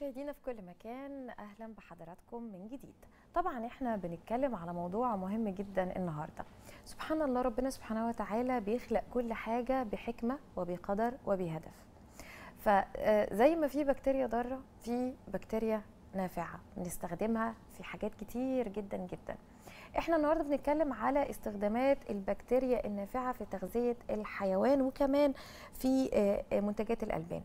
مشاهدينا في كل مكان اهلا بحضراتكم من جديد طبعا احنا بنتكلم على موضوع مهم جدا النهارده سبحان الله ربنا سبحانه وتعالى بيخلق كل حاجه بحكمه وبقدر وبهدف فزي ما في بكتيريا ضاره في بكتيريا نافعه بنستخدمها في حاجات كتير جدا جدا احنا النهارده بنتكلم على استخدامات البكتيريا النافعه في تغذيه الحيوان وكمان في منتجات الالبان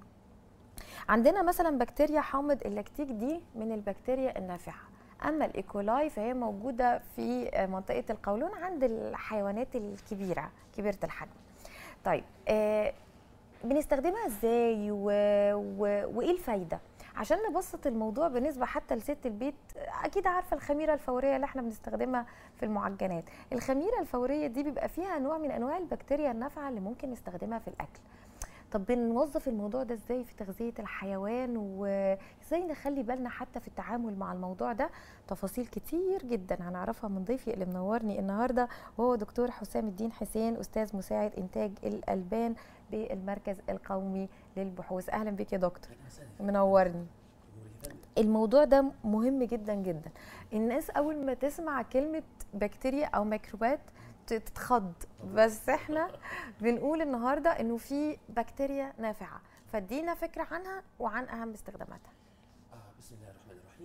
عندنا مثلا بكتيريا حامض اللاكتيك دي من البكتيريا النافعه اما الايكولاي فهي موجوده في منطقه القولون عند الحيوانات الكبيره كبيره الحجم طيب آه بنستخدمها ازاي و... و... وايه الفايده عشان نبسط الموضوع بالنسبه حتى لست البيت اكيد عارفه الخميره الفوريه اللي احنا بنستخدمها في المعجنات الخميره الفوريه دي بيبقى فيها نوع من انواع البكتيريا النافعه اللي ممكن نستخدمها في الاكل طب بنوظف الموضوع ده ازاي في تغذيه الحيوان وازاي نخلي بالنا حتى في التعامل مع الموضوع ده تفاصيل كتير جدا هنعرفها من ضيفي اللي منورني النهارده وهو دكتور حسام الدين حسين استاذ مساعد انتاج الالبان بالمركز القومي للبحوث اهلا بك يا دكتور منورني الموضوع ده مهم جدا جدا الناس اول ما تسمع كلمه بكتيريا او ميكروبات تتخض بس احنا بنقول النهارده انه في بكتيريا نافعه فادينا فكره عنها وعن اهم استخداماتها آه بسم الله الرحمن الرحيم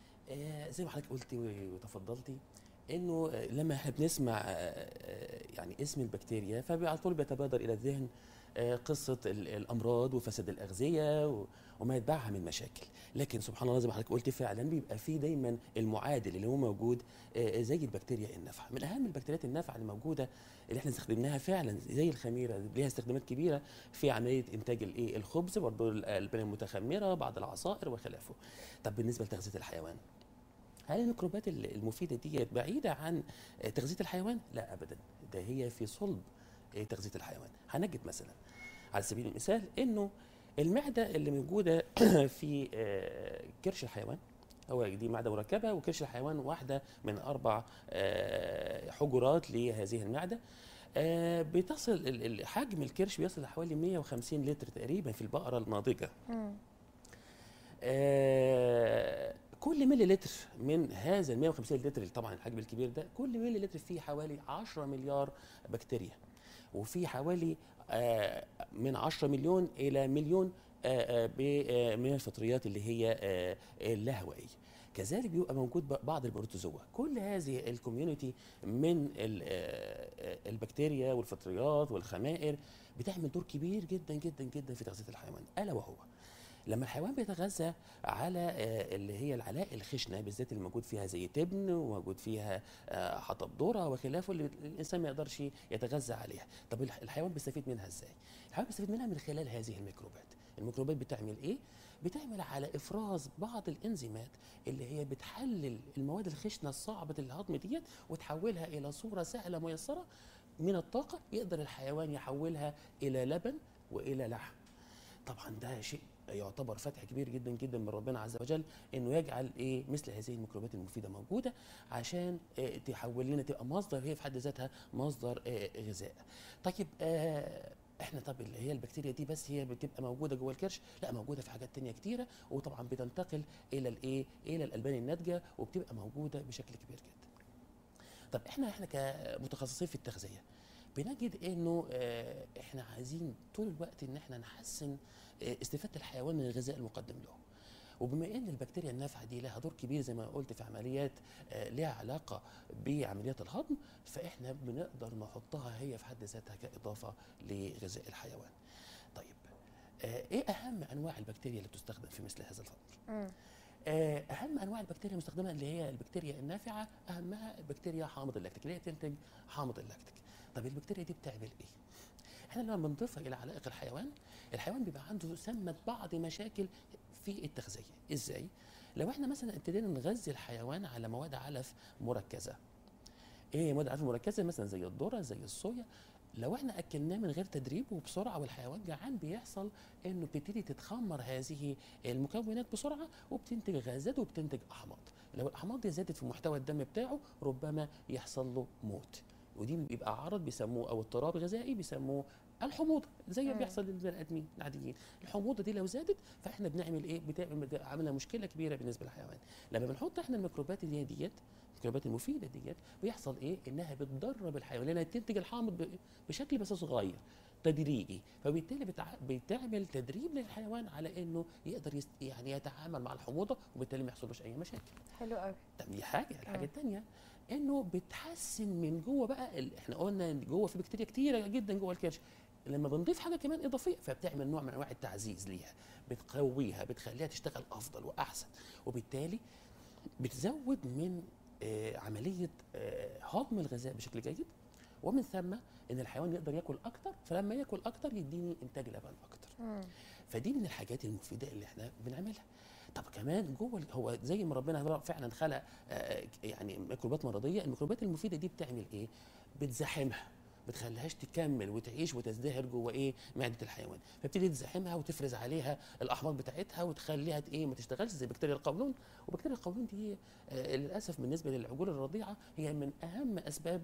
آه زي ما حضرتك قلتي وتفضلتي انه لما احنا بنسمع آه يعني اسم البكتيريا فعلى طول بيتبادر الى الذهن قصه الامراض وفساد الاغذيه وما يتبعها من مشاكل لكن سبحان الله زي ما حضرتك قلت فعلا بيبقى في دايما المعادل اللي هو موجود زي البكتيريا النافعه من اهم البكتيريات النافعه اللي موجوده اللي احنا استخدمناها فعلا زي الخميره ليها استخدامات كبيره في عمليه انتاج الايه الخبز برضه الالبان المتخمره بعض العصائر وخلافه طب بالنسبه لتغذيه الحيوان هل الميكروبات المفيده دي بعيده عن تغذيه الحيوان لا ابدا ده هي في صلب تغذيه الحيوان هنجد مثلا على سبيل المثال انه المعده اللي موجوده في كرش الحيوان هو دي معده مركبه وكرش الحيوان واحده من اربع حجرات لهذه المعده بتصل حجم الكرش بيصل لحوالي 150 لتر تقريبا في البقره الناضجه كل ملي لتر من هذا ال 150 لتر طبعا الحجم الكبير ده كل ملي لتر فيه حوالي 10 مليار بكتيريا وفي حوالي من 10 مليون الى مليون من الفطريات اللي هي اللاهوائيه كذلك بيبقى موجود بعض البروتوزوا كل هذه الكوميونتي من البكتيريا والفطريات والخمائر بتعمل دور كبير جدا جدا جدا في تغذيه الحيوان الا وهو لما الحيوان بيتغذى على اللي هي العلاء الخشنه بالذات اللي موجود فيها زي تبن وموجود فيها حطب ذره وخلافه اللي الانسان ما يقدرش يتغذى عليها طب الحيوان بيستفيد منها ازاي الحيوان بيستفيد منها من خلال هذه الميكروبات الميكروبات بتعمل ايه بتعمل على افراز بعض الانزيمات اللي هي بتحلل المواد الخشنه الصعبه الهضم ديت وتحولها الى صوره سهله ميسره من الطاقه يقدر الحيوان يحولها الى لبن والى لحم طبعا ده شيء يعتبر فتح كبير جدا جدا من ربنا عز وجل انه يجعل ايه مثل هذه الميكروبات المفيده موجوده عشان إيه تحول لنا تبقى مصدر هي في حد ذاتها مصدر إيه غذاء. طيب آه احنا طب اللي هي البكتيريا دي بس هي بتبقى موجوده جوه الكرش لا موجوده في حاجات تانية كتيره وطبعا بتنتقل الى الايه الى الالبان الناتجه وبتبقى موجوده بشكل كبير جدا. طب احنا احنا كمتخصصين في التغذيه بنجد انه اه احنا عايزين طول الوقت ان احنا نحسن اه استفاده الحيوان من الغذاء المقدم له وبما ان البكتيريا النافعه دي لها دور كبير زي ما قلت في عمليات اه لها علاقه بعمليات الهضم فاحنا بنقدر نحطها هي في حد ذاتها كاضافه لغذاء الحيوان طيب ايه اهم انواع البكتيريا اللي بتستخدم في مثل هذا الامر اهم انواع البكتيريا المستخدمه اللي هي البكتيريا النافعه اهمها البكتيريا حامض اللاكتيك اللي هي تنتج حامض اللاكتيك طب البكتيريا دي بتعمل ايه احنا لما بنضيفها الى علائق الحيوان الحيوان بيبقى عنده سمة بعض مشاكل في التغذيه ازاي لو احنا مثلا ابتدينا نغذي الحيوان على مواد علف مركزه ايه مواد علف مركزه مثلا زي الذره زي الصويا لو احنا اكلناه من غير تدريب وبسرعه والحيوان جعان بيحصل انه بتبتدي تتخمر هذه المكونات بسرعه وبتنتج غازات وبتنتج احماض لو الاحماض دي زادت في محتوى الدم بتاعه ربما يحصل له موت ودي بيبقى عرض بيسموه او اضطراب غذائي بيسموه الحموضه زي ما مم. بيحصل للبني ادمين العاديين الحموضه دي لو زادت فاحنا بنعمل ايه بتعمل عامله مشكله كبيره بالنسبه للحيوان لما بنحط احنا الميكروبات اللي هي ديت الميكروبات المفيده ديت بيحصل ايه انها بتدرب الحيوان لانها تنتج الحامض ب- بشكل بس صغير تدريجي فبالتالي بتع... بتعمل تدريب للحيوان على انه يقدر يست... يعني يتعامل مع الحموضه وبالتالي ما يحصلوش اي مشاكل حلو قوي طب دي حاجه الحاجه مم. الثانيه انه بتحسن من جوه بقى ال... احنا قلنا إن جوه في بكتيريا كتيره جدا جوه الكرش لما بنضيف حاجه كمان اضافيه فبتعمل نوع من انواع التعزيز ليها بتقويها بتخليها تشتغل افضل واحسن وبالتالي بتزود من آه، عمليه آه، هضم الغذاء بشكل جيد ومن ثم ان الحيوان يقدر ياكل اكتر فلما ياكل اكتر يديني انتاج لبن اكتر مم. فدي من الحاجات المفيده اللي احنا بنعملها طب كمان جوه ال- هو زي ما ربنا فعلا خلق آه، يعني ميكروبات مرضيه الميكروبات المفيده دي بتعمل ايه بتزاحمها بتخليهاش تكمل وتعيش وتزدهر جوه ايه معده الحيوان فبتبتدي تزاحمها وتفرز عليها الاحماض بتاعتها وتخليها ت- ايه ما تشتغلش زي بكتيريا القولون وبكتيريا القولون دي آه للاسف بالنسبه للعجول الرضيعه هي من اهم اسباب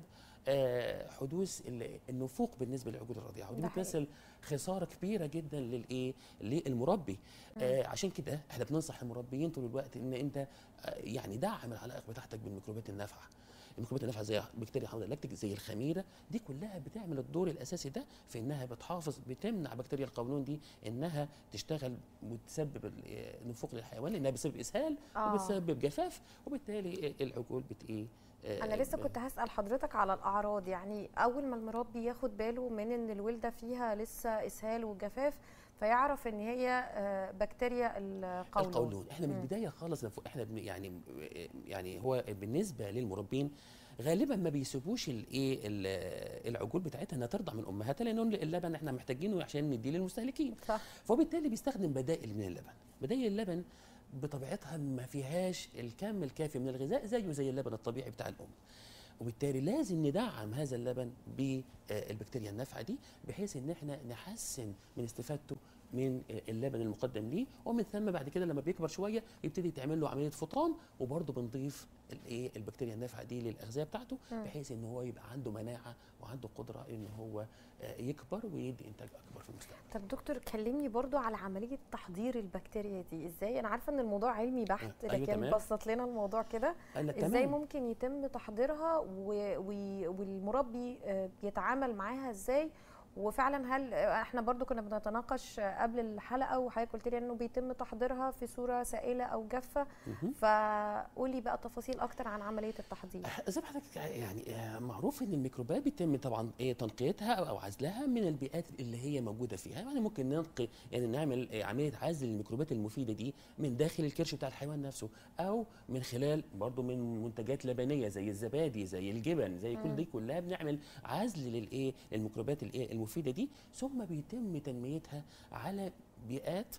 آه حدوث ال- النفوق بالنسبه للعجول الرضيعه ودي ده حقيقي. بتمثل خساره كبيره جدا للايه للمربي آه عشان كده احنا بننصح المربيين طول الوقت ان انت آه يعني دعم العلائق بتاعتك بالميكروبات النافعه الميكروبات النافعه زي بكتيريا حمض اللاكتيك زي الخميره دي كلها بتعمل الدور الاساسي ده في انها بتحافظ بتمنع بكتيريا القولون دي انها تشتغل وتسبب ال- آه، نفوق للحيوان لانها بتسبب اسهال آه. وبتسبب جفاف وبالتالي العجول بت ايه آه، انا لسه ب- كنت هسال حضرتك على الاعراض يعني اول ما المربي ياخد باله من ان الولده فيها لسه اسهال وجفاف فيعرف ان هي آه، بكتيريا القولون القولون احنا من مم. البدايه خالص نفو- احنا بن- يعني يعني هو بالنسبه للمربين غالبا ما بيسيبوش الايه ال- العجول بتاعتها انها ترضع من امهاتها لان اللبن احنا محتاجينه عشان نديه للمستهلكين صح فبالتالي بيستخدم بدائل من اللبن بدائل اللبن بطبيعتها ما فيهاش الكم الكافي من الغذاء زيه زي اللبن الطبيعي بتاع الام وبالتالي لازم ندعم هذا اللبن بالبكتيريا النافعه دي بحيث ان احنا نحسن من استفادته من اللبن المقدم ليه ومن ثم بعد كده لما بيكبر شويه يبتدي تعمل له عمليه فطام وبرضه بنضيف الايه البكتيريا النافعه دي للاغذيه بتاعته مم. بحيث ان هو يبقى عنده مناعه وعنده قدره ان هو آه، يكبر ويدي انتاج اكبر في المستقبل طب دكتور كلمني برضو على عمليه تحضير البكتيريا دي ازاي انا عارفه ان الموضوع علمي بحت أيوة لكن تمام. بسط لنا الموضوع كده قال لك ازاي تمام ممكن يتم تحضيرها و... و... والمربي آه، بيتعامل معاها ازاي وفعلا هل احنا برضو كنا بنتناقش قبل الحلقه وحضرتك قلت لي انه بيتم تحضيرها في صوره سائله او جافه مهم. فقولي بقى تفاصيل اكتر عن عمليه التحضير زي ما حضرتك يعني آه، معروف ان الميكروبات بيتم طبعا ايه تنقيتها او أو عزلها من البيئات اللي هي موجوده فيها يعني ممكن ننقي يعني نعمل آه، عمليه عزل للميكروبات المفيده دي من داخل الكرش بتاع الحيوان نفسه او من خلال برضو من منتجات لبنيه زي الزبادي زي الجبن زي كل مم. دي كلها بنعمل عزل للايه للميكروبات الايه المفيده دي ثم بيتم تنميتها على بيئات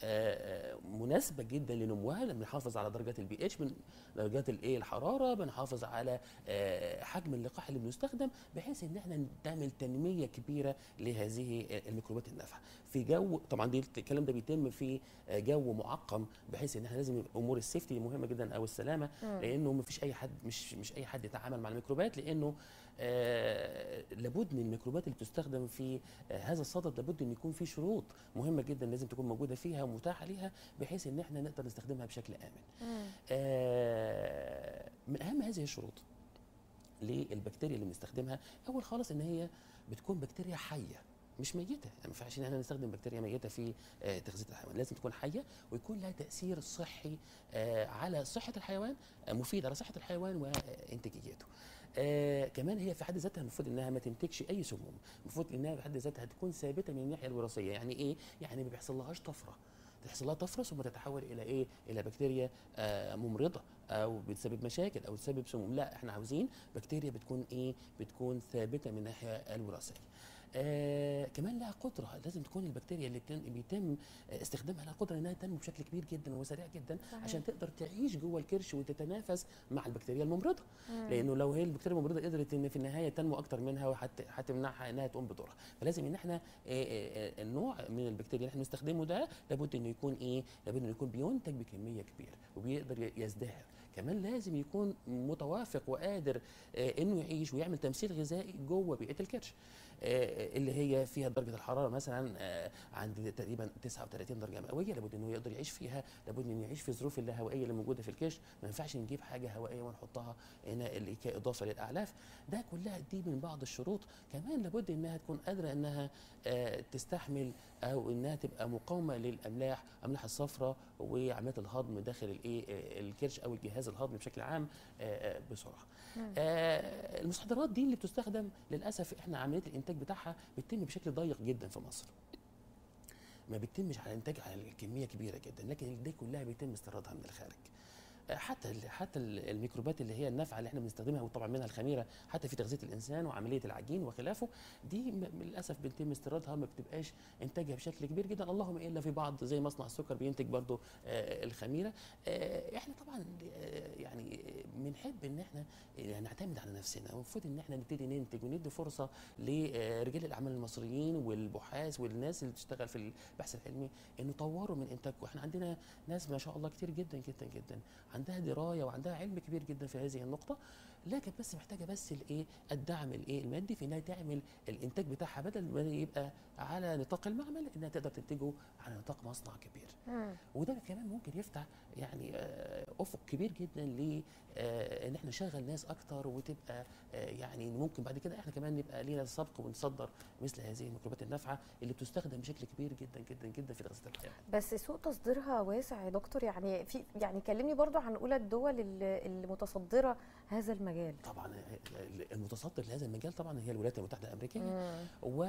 آه، آه، مناسبه جدا لنموها لما بنحافظ على درجات البي اتش من درجات الايه الحراره بنحافظ على آه، حجم اللقاح اللي بنستخدم بحيث ان احنا نعمل تنميه كبيره لهذه الميكروبات النافعه في جو طبعا دي الكلام ده بيتم في آه، جو معقم بحيث ان احنا لازم يبقى امور السيفتي مهمه جدا او السلامه مم. لانه ما فيش اي حد مش مش اي حد يتعامل مع الميكروبات لانه آه لابد من الميكروبات اللي بتستخدم في آه هذا الصدد لابد ان يكون في شروط مهمه جدا لازم تكون موجوده فيها ومتاحه ليها بحيث ان احنا نقدر نستخدمها بشكل امن. مم. آه من اهم هذه الشروط للبكتيريا اللي بنستخدمها اول خالص ان هي بتكون بكتيريا حيه مش ميته يعني ما ينفعش ان احنا نستخدم بكتيريا ميته في آه، تغذيه الحيوان لازم تكون حيه ويكون لها تاثير صحي آه، على صحه الحيوان آه، مفيد على صحه الحيوان وانتاجيته آه كمان هي في حد ذاتها المفروض انها ما تنتجش اي سموم المفروض انها في حد ذاتها تكون ثابته من الناحيه الوراثيه يعني ايه يعني ما بيحصلهاش طفره تحصل لها طفره ثم تتحول الى ايه الى بكتيريا آه ممرضه او بتسبب مشاكل او تسبب سموم لا احنا عاوزين بكتيريا بتكون ايه بتكون ثابته من الناحيه الوراثيه آه كمان لها قدره لازم تكون البكتيريا اللي بتن- بيتم آه، استخدامها لها قدره انها تنمو بشكل كبير جدا وسريع جدا صحيح. عشان تقدر تعيش جوه الكرش وتتنافس مع البكتيريا الممرضه مم. لانه لو هي البكتيريا الممرضه قدرت ان في النهايه تنمو اكتر منها وحت- هتمنعها انها تقوم بدورها فلازم ان احنا آه، آه، آه، النوع من البكتيريا اللي احنا بنستخدمه ده لابد انه يكون ايه لابد انه يكون بينتج بكميه كبيره وبيقدر ي- يزدهر كمان لازم يكون متوافق وقادر آه، انه يعيش ويعمل تمثيل غذائي جوه بيئه الكرش آه، اللي هي فيها درجه الحراره مثلا آه، عند تقريبا 39 درجه مئويه لابد انه يقدر يعيش فيها لابد انه يعيش في الظروف اللاهوائيه اللي موجوده في الكرش ما ينفعش نجيب حاجه هوائيه ونحطها هنا اللي كاضافه للاعلاف ده كلها دي من بعض الشروط كمان لابد انها تكون قادره انها آه، تستحمل او انها تبقى مقاومه للاملاح الاملاح الصفراء وعمليات الهضم داخل الايه آه، الكرش او الجهاز الهضمي بشكل عام آه، آه، بسرعه آه، المستحضرات دي اللي بتستخدم للاسف احنا عمليه الانتاج بتاعها بتتم بشكل ضيق جدا في مصر ما بيتمش على انتاج على كميه كبيره جدا لكن دي كلها بيتم استيرادها من الخارج آه، حتى ال- حتى ال- الميكروبات اللي هي النافعه اللي احنا بنستخدمها وطبعا منها الخميره حتى في تغذيه الانسان وعمليه العجين وخلافه دي م- للاسف بيتم استيرادها ما بتبقاش انتاجها بشكل كبير جدا اللهم الا في بعض زي مصنع السكر بينتج برضو آه، الخميره آه، احنا طبعا آه، يعني بنحب ان احنا آه، نعتمد على نفسنا المفروض ان احنا نبتدي ننتج وندي فرصه لرجال الاعمال المصريين والبحاث والناس اللي بتشتغل في البحث العلمي ان يطوروا من انتاجكم احنا عندنا ناس ما شاء الله كتير جدا جدا جدا عندها درايه وعندها علم كبير جدا في هذه النقطه لكن بس محتاجه بس الايه الدعم الايه المادي في انها تعمل الانتاج بتاعها بدل ما يبقى على نطاق المعمل انها تقدر تنتجه على نطاق مصنع كبير مم. وده كمان ممكن يفتح يعني آه، افق كبير جدا ل آه، ان احنا نشغل ناس اكتر وتبقى آه، يعني ممكن بعد كده احنا كمان نبقى لينا سبق ونصدر مثل هذه الميكروبات النافعه اللي بتستخدم بشكل كبير جدا جدا جدا في تغذيه الحيوان. بس سوق تصديرها واسع يا دكتور يعني في يعني كلمني برضو عن اولى الدول اللي اللي متصدره هذا المجال طبعا آه، المتصدر لهذا المجال طبعا هي الولايات المتحده الامريكيه مم.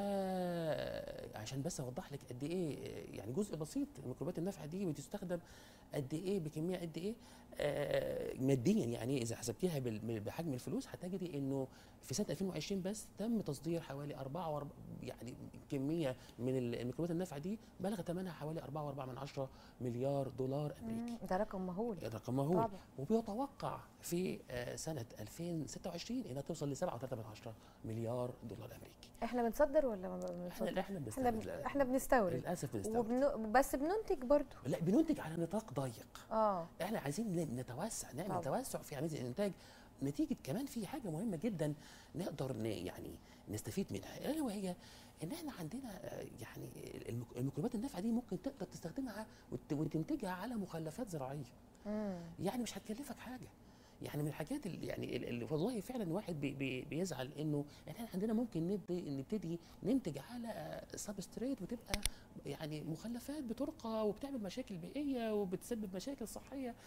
وعشان بس اوضح لك قد ايه يعني جزء بسيط من الميكروبات النافعه دي بتستخدم قد ايه بكميه قد ايه آه، ماديا يعني اذا حسبتيها بال- بحجم الفلوس هتجدي انه في سنه 2020 بس تم تصدير حوالي 4 يعني كميه من الميكروبات النافعه دي بلغ ثمنها حوالي 4.4 من عشرة مليار دولار امريكي مم. ده رقم مهول رقم مهول طبعا وبيتوقع في آه، سنه 2026 انها توصل ل 7.3 مليار دولار امريكي احنا بنصدر ولا ما احنا بنصدر احنا احنا بنستورد بن- للأسف. احنا بنستورد للاسف بنستورد وبن... بس بننتج برضو لا بننتج على نطاق ضيق اه احنا عايزين ن- نتوسع نعمل طبعا. توسع في عمليه الانتاج نتيجه كمان في حاجه مهمه جدا نقدر ن يعني نستفيد منها الا وهي ان احنا عندنا آه، يعني الميك- الميكروبات النافعه دي ممكن تقدر تستخدمها وت- وتنتجها على مخلفات زراعيه مم. يعني مش هتكلفك حاجه يعني من الحاجات اللي يعني ال- اللي والله فعلا الواحد بي بي بيزعل انه احنا عندنا ممكن نبدي نبتدي ننتج على سبستريت وتبقى يعني مخلفات بترقى وبتعمل مشاكل بيئيه وبتسبب مشاكل صحيه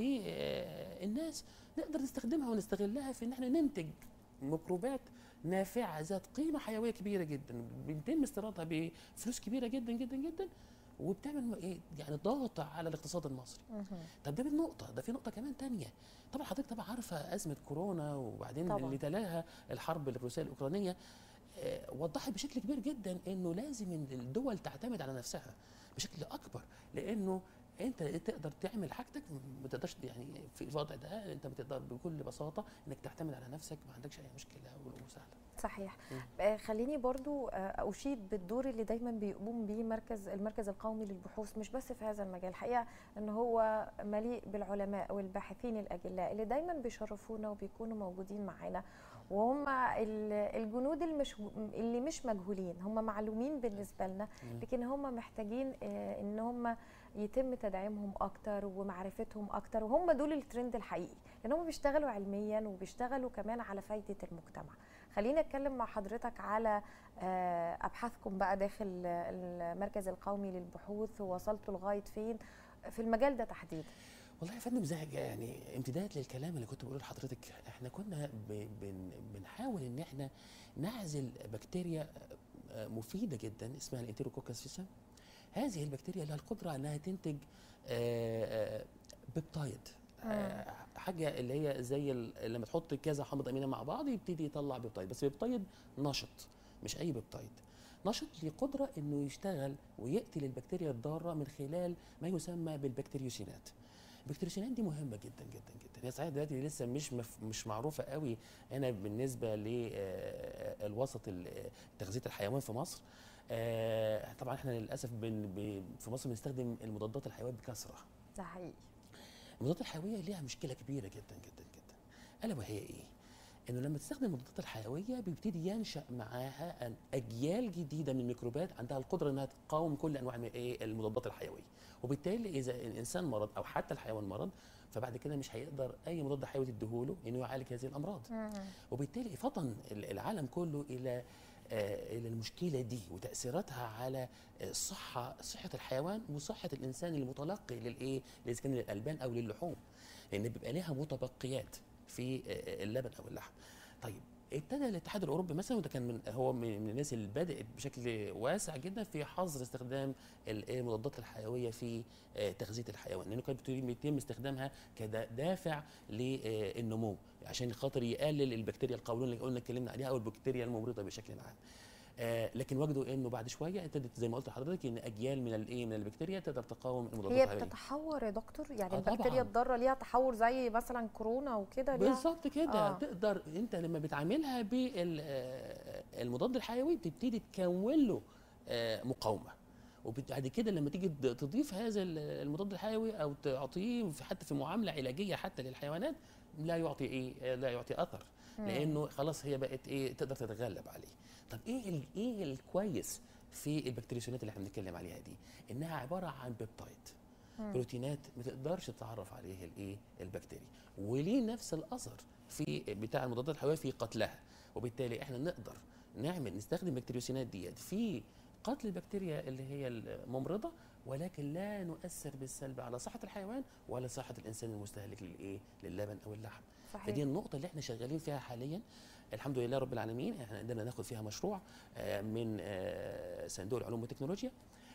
للناس نقدر نستخدمها ونستغلها في ان احنا ننتج ميكروبات نافعه ذات قيمه حيويه كبيره جدا بيتم استيرادها بفلوس كبيره جدا جدا جدا وبتعمل ايه يعني ضغط على الاقتصاد المصري مهم. طب ده من نقطة ده في نقطة كمان تانية طبعا حضرتك طبعا عارفة أزمة كورونا وبعدين طبعاً. اللي تلاها الحرب الروسية الأوكرانية آه، وضحت بشكل كبير جدا انه لازم إن الدول تعتمد على نفسها بشكل اكبر لانه انت تقدر تعمل حاجتك ما تقدرش يعني في الوضع ده انت بتقدر بكل بساطه انك تعتمد على نفسك ما عندكش اي مشكله وسهله صحيح مم. آه خليني برضو آه اشيد بالدور اللي دايما بيقوم بيه مركز المركز القومي للبحوث مش بس في هذا المجال الحقيقه ان هو مليء بالعلماء والباحثين الاجلاء اللي دايما بيشرفونا وبيكونوا موجودين معانا وهم ال- الجنود المش اللي مش مجهولين هم معلومين بالنسبه لنا مم. لكن هم محتاجين آه، ان هم يتم تدعيمهم اكتر ومعرفتهم اكتر وهم دول الترند الحقيقي لان هم بيشتغلوا علميا وبيشتغلوا كمان على فايده المجتمع خلينا اتكلم مع حضرتك على آه، ابحاثكم بقى داخل المركز القومي للبحوث ووصلتوا لغايه فين في المجال ده تحديدا والله يا فندم زي يعني امتداد للكلام اللي كنت بقوله لحضرتك احنا كنا ب- بن بنحاول ان احنا نعزل بكتيريا آه، مفيده جدا اسمها الانتيروكوكس فيسم هذه البكتيريا لها القدره انها تنتج آه، آه، بيبتايد آه، حاجه اللي هي زي ال- لما تحط كذا حامض امينه مع بعض يبتدي يطلع بيبتايد بس بيبتايد نشط مش اي بيبتايد نشط ليه قدره انه يشتغل ويقتل البكتيريا الضاره من خلال ما يسمى بالبكتيريوسينات البكتيريوسينات دي مهمه جدا جدا جدا هي صحيح دلوقتي لسه مش مف مش معروفه قوي هنا بالنسبه للوسط تغذيه الحيوان في مصر آه، طبعا احنا للاسف بن ب- في مصر بنستخدم المضادات الحيويه بكثره ده حقيقي المضادات الحيويه ليها مشكله كبيره جدا جدا جدا الا وهي ايه انه لما تستخدم المضادات الحيويه بيبتدي ينشا معاها أن- اجيال جديده من الميكروبات عندها القدره انها تقاوم كل انواع من ايه المضادات الحيويه وبالتالي اذا الانسان مرض او حتى الحيوان مرض فبعد كده مش هيقدر اي مضاد حيوي تديهوله انه يعالج هذه الامراض وبالتالي فطن العالم كله الى آه، الى المشكله دي وتاثيراتها على آه، الصحه صحه الحيوان وصحه الانسان المتلقي للايه اذا كان للالبان او للحوم لان بيبقى لها متبقيات في آه، اللبن او اللحم طيب ابتدى الاتحاد الاوروبي مثلا وده كان من هو من من الناس اللي بدات بشكل واسع جدا في حظر استخدام ال- المضادات الحيويه في آه، تغذيه الحيوان لانه كانت بيتم استخدامها كدافع للنمو عشان خاطر يقلل البكتيريا القولون اللي قلنا اتكلمنا عليها او البكتيريا الممرضه بشكل عام آه لكن وجدوا انه بعد شويه ابتدت زي ما قلت لحضرتك ان اجيال من الايه من البكتيريا تقدر تقاوم المضادات هي الحيويه بتتحور يا دكتور يعني آه البكتيريا طبعاً. الضاره ليها تحور زي مثلا كورونا وكده ليها بالظبط كده آه. آه. تقدر انت لما بتعاملها بالمضاد الحيوي بتبتدي تكون له آه، مقاومه وبعد كده لما تيجي تض- تضيف هذا ال- المضاد الحيوي او تعطيه في- حتى في معامله علاجيه حتى للحيوانات لا يعطي ايه آه، لا يعطي اثر لانه خلاص هي بقت ايه تقدر تتغلب عليه طب ايه ال- ايه الكويس في البكتيريوسينات اللي احنا بنتكلم عليها دي انها عباره عن بيبتايد بروتينات ما تقدرش تتعرف عليه الايه البكتيريا وليه نفس الاثر في بتاع المضادات الحيويه في قتلها وبالتالي احنا نقدر نعمل نستخدم البكتيريوسينات ديت في قتل البكتيريا اللي هي الممرضه ولكن لا نؤثر بالسلب على صحه الحيوان ولا صحه الانسان المستهلك للايه للبن او اللحم صحيح فدي النقطة اللي احنا شغالين فيها حاليا الحمد لله رب العالمين احنا قدرنا ناخد فيها مشروع آه، من آه، صندوق العلوم والتكنولوجيا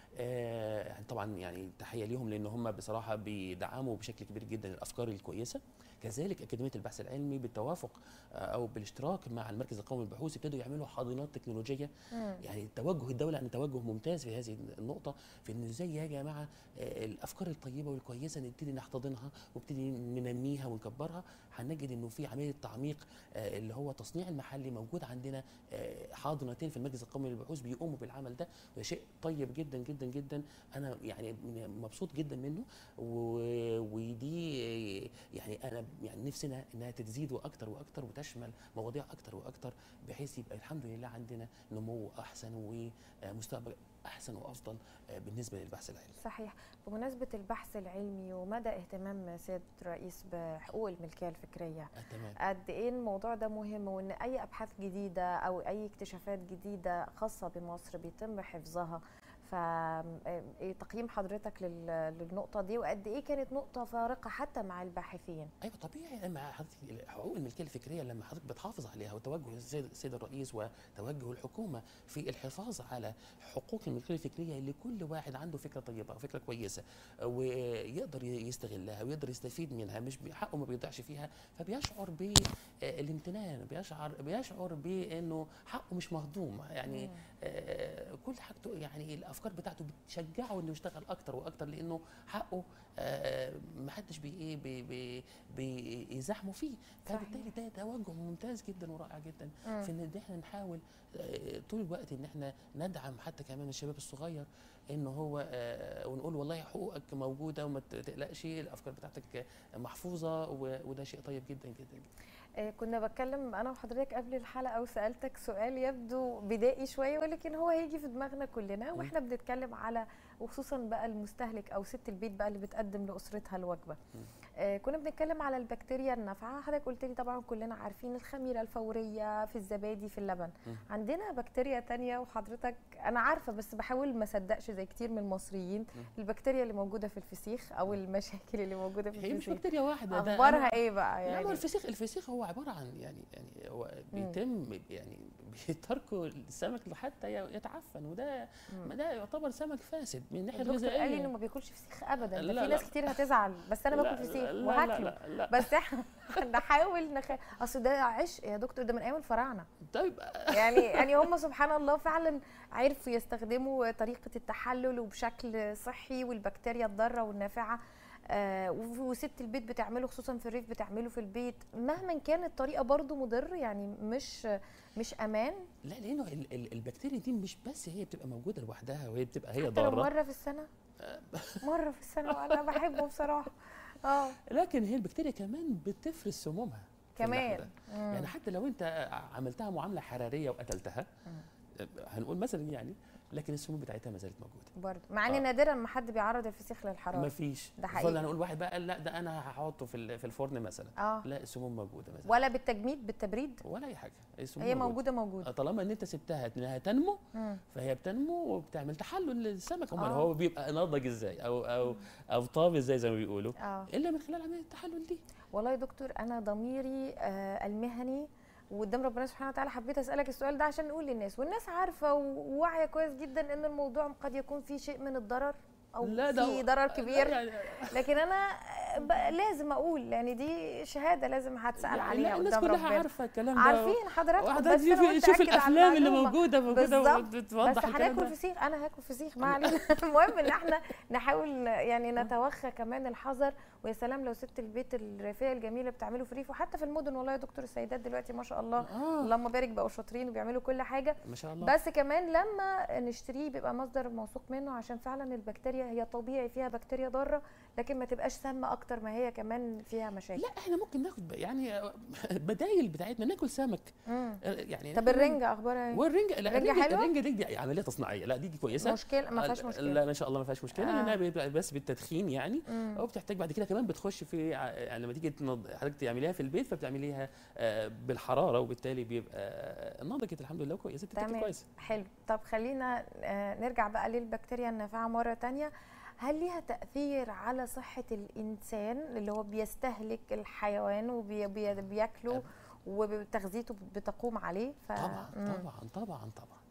آه، طبعا يعني تحيه ليهم لان هم بصراحه بيدعموا بشكل كبير جدا الافكار الكويسه كذلك اكاديميه البحث العلمي بالتوافق آه، او بالاشتراك مع المركز القومي للبحوث ابتدوا يعملوا حاضنات تكنولوجيه مم. يعني توجه الدوله عن توجه ممتاز في هذه النقطه في انه ازاي يا جماعه آه، الافكار الطيبه والكويسه نبتدي نحتضنها ونبتدي ننميها ونكبرها هنجد انه في عمليه تعميق آه، اللي هو تصنيع المحلي موجود عندنا آه، حاضنتين في المركز القومي للبحوث بيقوموا بالعمل ده وده شيء طيب جدا جدا جدا انا يعني من- مبسوط جدا منه و- ودي آه، يعني انا يعني نفسنا انها تزيد واكتر واكتر وتشمل مواضيع اكتر واكتر بحيث يبقى الحمد لله عندنا نمو احسن ومستقبل احسن وافضل آه، بالنسبه للبحث العلمي صحيح بمناسبة البحث العلمي ومدى اهتمام سيادة الرئيس بحقوق الملكية الفكرية آه، تمام قد ايه الموضوع ده مهم وان اي ابحاث جديده او اي اكتشافات جديده خاصه بمصر بيتم حفظها ف إيه تقييم حضرتك لل- للنقطه دي وقد ايه كانت نقطه فارقه حتى مع الباحثين ايوه طبيعي لما حضرتك حقوق الملكيه الفكريه لما حضرتك بتحافظ عليها وتوجه السيد السيد الرئيس وتوجه الحكومه في الحفاظ على حقوق الملكيه الفكريه لكل واحد عنده فكره طيبه او فكره كويسه ويقدر يستغلها ويقدر يستفيد منها مش بي- حقه ما بيضيعش فيها فبيشعر بالامتنان بيشعر بيشعر بانه حقه مش مهضوم يعني مم. آه، كل حاجته يعني الافكار بتاعته بتشجعه انه يشتغل اكتر واكتر لانه حقه آه، ما حدش بي ايه بي بي بيزاحمه فيه صحيح. فبالتالي ده توجه ممتاز جدا ورائع جدا مم. في ان احنا نحاول آه، طول الوقت ان احنا ندعم حتى كمان الشباب الصغير ان هو آه، ونقول والله حقوقك موجوده وما تقلقش الافكار بتاعتك محفوظه و- وده شيء طيب جدا جدا جدا آه، كنا بتكلم انا وحضرتك قبل الحلقه وسالتك سؤال يبدو بدائي شويه ولكن هو هيجي في دماغنا كلنا مم. واحنا بنتكلم على وخصوصا بقى المستهلك او ست البيت بقى اللي بتقدم لاسرتها الوجبه مم. آه، كنا بنتكلم على البكتيريا النافعه حضرتك قلت لي طبعا كلنا عارفين الخميره الفوريه في الزبادي في اللبن مم. عندنا بكتيريا تانية وحضرتك انا عارفه بس بحاول ما اصدقش زي كتير من المصريين مم. البكتيريا اللي موجوده في الفسيخ او المشاكل اللي موجوده في هي مش الفسيخ بكتيريا واحده ده اخبارها ايه بقى لا ما هو يعني الفسيخ الفسيخ هو عباره عن يعني يعني هو مم. بيتم يعني بيتركوا السمك حتى يتعفن وده مم. ما ده يعتبر سمك فاسد من الناحيه الدكتور قال لي الغذائيه انه ما بياكلش فسيخ ابدا ده لا، في لا. ناس كتير هتزعل بس انا لا، باكل فسيخ لا، لا، وهاكله لا لا بس احنا نحاول نخ... اصل ده عشق يا دكتور ده من ايام الفراعنه طيب يعني يعني هم سبحان الله فعلا عرفوا يستخدموا طريقه التحلل وبشكل صحي والبكتيريا الضاره والنافعه آه وف- وست البيت بتعمله خصوصا في الريف بتعمله في البيت مهما كانت الطريقه برضو مضر يعني مش مش امان لا لانه ال- ال- البكتيريا دي مش بس هي بتبقى موجوده لوحدها وهي بتبقى هي حتى لو ضاره مره في السنه مره في السنه وانا بحبه بصراحه اه لكن هي البكتيريا كمان بتفرز سمومها في اللحم كمان ده. مم. يعني حتى لو انت عملتها معامله حراريه وقتلتها هنقول مثلا يعني لكن السموم بتاعتها ما زالت موجوده برضه مع ان آه. نادرا ما حد بيعرض الفسيخ للحراره ما فيش ده حقيقي. هنقول واحد بقى قال لا ده انا هحطه في ال- في الفرن مثلا اه لا السموم موجوده مثلا ولا بالتجميد بالتبريد ولا اي حاجه السموم هي موجوده موجوده طالما ان انت سبتها انها تنمو مم. فهي بتنمو وبتعمل تحلل للسمك امال آه. هو بيبقى نضج ازاي او او او طاب ازاي زي ما بيقولوا اه الا من خلال عمليه التحلل دي والله يا دكتور انا ضميري آه المهني وقدام ربنا سبحانه وتعالى حبيت اسالك السؤال ده عشان نقول للناس والناس عارفه وواعيه كويس جدا ان الموضوع قد يكون فيه شيء من الضرر او لا ده في ضرر لا كبير يعني لكن انا ب- لازم اقول يعني دي شهاده لازم هتسال لا عليها الناس قدام كلها ربنا عارفه الكلام ده عارفين حضراتكم وحضرتك بس أنا شوف قلت شوف أكد على الافلام اللي المعلومة. موجوده موجوده بالظبط. وبتوضح بس الكلام هناكل ده فسيخ انا هاكل فسيخ ما علينا المهم ان احنا نحاول يعني نتوخى كمان الحذر ويا سلام لو ست البيت الرفيقه الجميله بتعمله فريف وحتى في المدن والله يا دكتور السيدات دلوقتي ما شاء الله اه اللهم بارك بقوا شاطرين وبيعملوا كل حاجه ما شاء الله بس كمان لما نشتريه بيبقى مصدر موثوق منه عشان فعلا البكتيريا هي طبيعي فيها بكتيريا ضاره لكن ما تبقاش سامه اكتر ما هي كمان فيها مشاكل لا احنا ممكن ناخد ب- يعني بدايل بتاعتنا ناكل سمك مم. يعني طب الرنجه اخبارها ايه والرنجة لا الرنجة الرنجة حلوة؟ الرنجة دي, دي عملية تصنيعية لا دي, دي كويسة مشكله ما فيهاش مشكله لا ما شاء الله ما فيهاش مشكلة آه. لأنها بيبقى بس بالتدخين يعني مم. وبتحتاج بعد كده كمان بتخش في ع- يعني لما تيجي تنض- حضرتك تعمليها في البيت فبتعمليها آه، بالحرارة وبالتالي بيبقى آه، نضجت الحمد لله كويسة بتتاكل تمام. كويس حلو طب خلينا آه، نرجع بقى للبكتيريا النافعة مرة تانية هل ليها تأثير على صحة الإنسان اللي هو بيستهلك الحيوان وبياكله وتغذيته بتقوم عليه ف... طبعا مم. طبعا طبعا طبعا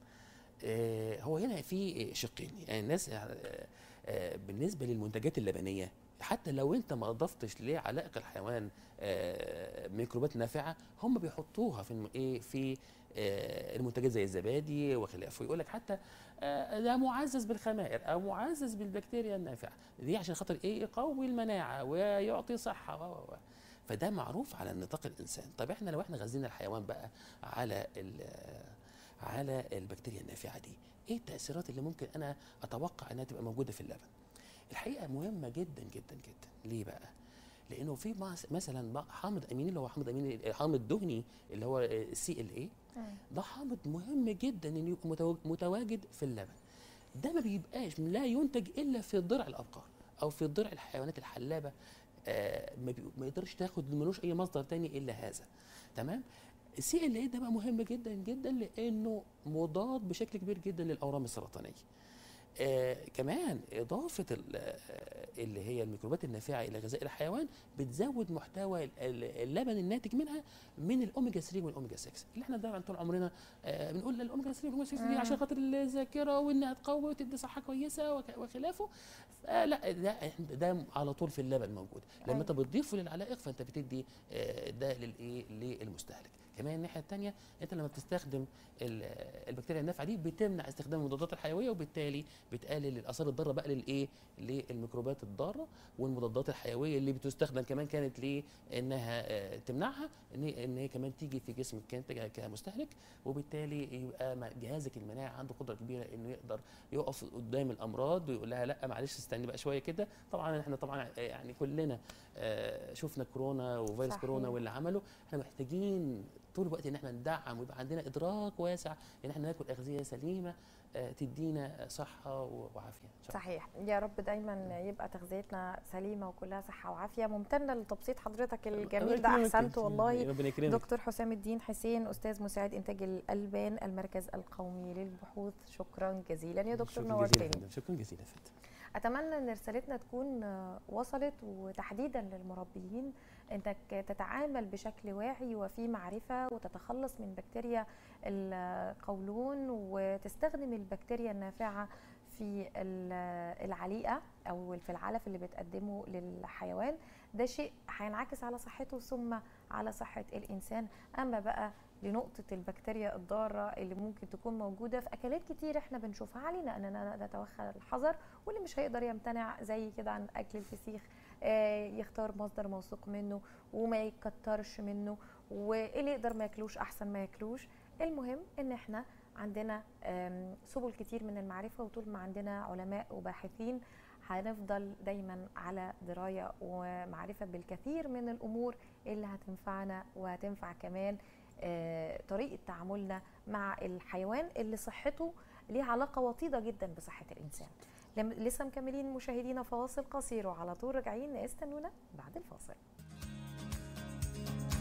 آه، هو هنا في شقين يعني الناس آه، آه، بالنسبه للمنتجات اللبنيه حتى لو انت ما اضفتش لعلائق الحيوان آه، ميكروبات نافعه هم بيحطوها في الم- ايه في آه، المنتجات زي الزبادي وخلافه يقول لك حتى آه، ده معزز بالخمائر او معزز بالبكتيريا النافعه دي عشان خاطر ايه يقوي المناعه ويعطي صحه و و و. فده معروف على نطاق الانسان طب احنا لو احنا غذينا الحيوان بقى على ال- على البكتيريا النافعه دي ايه التاثيرات اللي ممكن انا اتوقع انها تبقى موجوده في اللبن الحقيقه مهمه جدا جدا جدا ليه بقى لانه في مع- مثلا بقى حامض اميني اللي هو حامض اميني حامض دهني اللي هو السي ال اي مم. ده حامض مهم جدا انه يبقى متواج- متواجد في اللبن ده ما بيبقاش لا ينتج الا في ضرع الابقار او في ضرع الحيوانات الحلابه آه ما, بي... ما يقدرش تاخد ملوش اي مصدر تاني الا هذا تمام السي ال اي ده بقى مهم جدا جدا لانه مضاد بشكل كبير جدا للاورام السرطانيه آه كمان اضافه ال- آه، اللي هي الميكروبات النافعه الى غذاء الحيوان بتزود محتوى ال- ال- اللبن الناتج منها من الاوميجا 3 والاوميجا 6 اللي احنا دايما طول عمرنا آه بنقول الاوميجا 3 والاوميجا 6 دي مم. عشان خاطر الذاكره وانها تقوي وتدي صحه كويسه وك- وخلافه آه لا ده ده على طول في اللبن موجود لما أيوة. انت بتضيفه للعلائق فانت بتدي آه، ده للايه للمستهلك كمان الناحيه الثانيه انت لما بتستخدم ال- البكتيريا النافعه دي بتمنع استخدام المضادات الحيويه وبالتالي بتقلل الاثار الضاره بقى للايه للميكروبات الضاره والمضادات الحيويه اللي بتستخدم كمان كانت لانها آه، تمنعها ان هي- ان هي كمان تيجي في جسمك انت ك- كمستهلك وبالتالي يبقى ما- جهازك المناعي عنده قدره كبيره انه يقدر يقف قدام الامراض ويقول لها لا معلش استني بقى شويه كده طبعا احنا طبعا يعني كلنا آه، شفنا كورونا وفيروس صحيح. كورونا واللي عمله احنا محتاجين طول الوقت ان احنا ندعم ويبقى عندنا ادراك واسع ان احنا ناكل اغذيه سليمه آه، تدينا صحه و- وعافيه ان شاء الله صحيح يا رب دايما يبقى تغذيتنا سليمه وكلها صحه وعافيه ممتنه لتبسيط حضرتك الجميل ده ربنا يكرمك. احسنت والله ربنا يكرمك دكتور حسام الدين حسين استاذ مساعد انتاج الالبان المركز القومي للبحوث شكرا جزيلا يا دكتور شكراً جزيلاً يا نورتني فندم. شكرا جزيلا يا فندم اتمنى ان رسالتنا تكون آه، وصلت وتحديدا للمربيين انك تتعامل بشكل واعي وفي معرفه وتتخلص من بكتيريا القولون وتستخدم البكتيريا النافعه في ال- العليقه او في العلف اللي بتقدمه للحيوان ده شيء هينعكس على صحته ثم على صحه الانسان اما بقى لنقطة البكتيريا الضارة اللي ممكن تكون موجودة في أكلات كتير احنا بنشوفها علينا أننا نتوخى الحذر واللي مش هيقدر يمتنع زي كده عن أكل الفسيخ آه، يختار مصدر موثوق منه وما يكترش منه واللي يقدر ما ياكلوش أحسن ما ياكلوش المهم إن احنا عندنا آم، سبل كتير من المعرفة وطول ما عندنا علماء وباحثين هنفضل دايما على درايه ومعرفه بالكثير من الامور اللي هتنفعنا وهتنفع كمان آه، طريقه تعاملنا مع الحيوان اللي صحته ليها علاقه وطيده جدا بصحه الانسان لم- لسه مكملين مشاهدينا فواصل قصير وعلى طول راجعين استنونا بعد الفاصل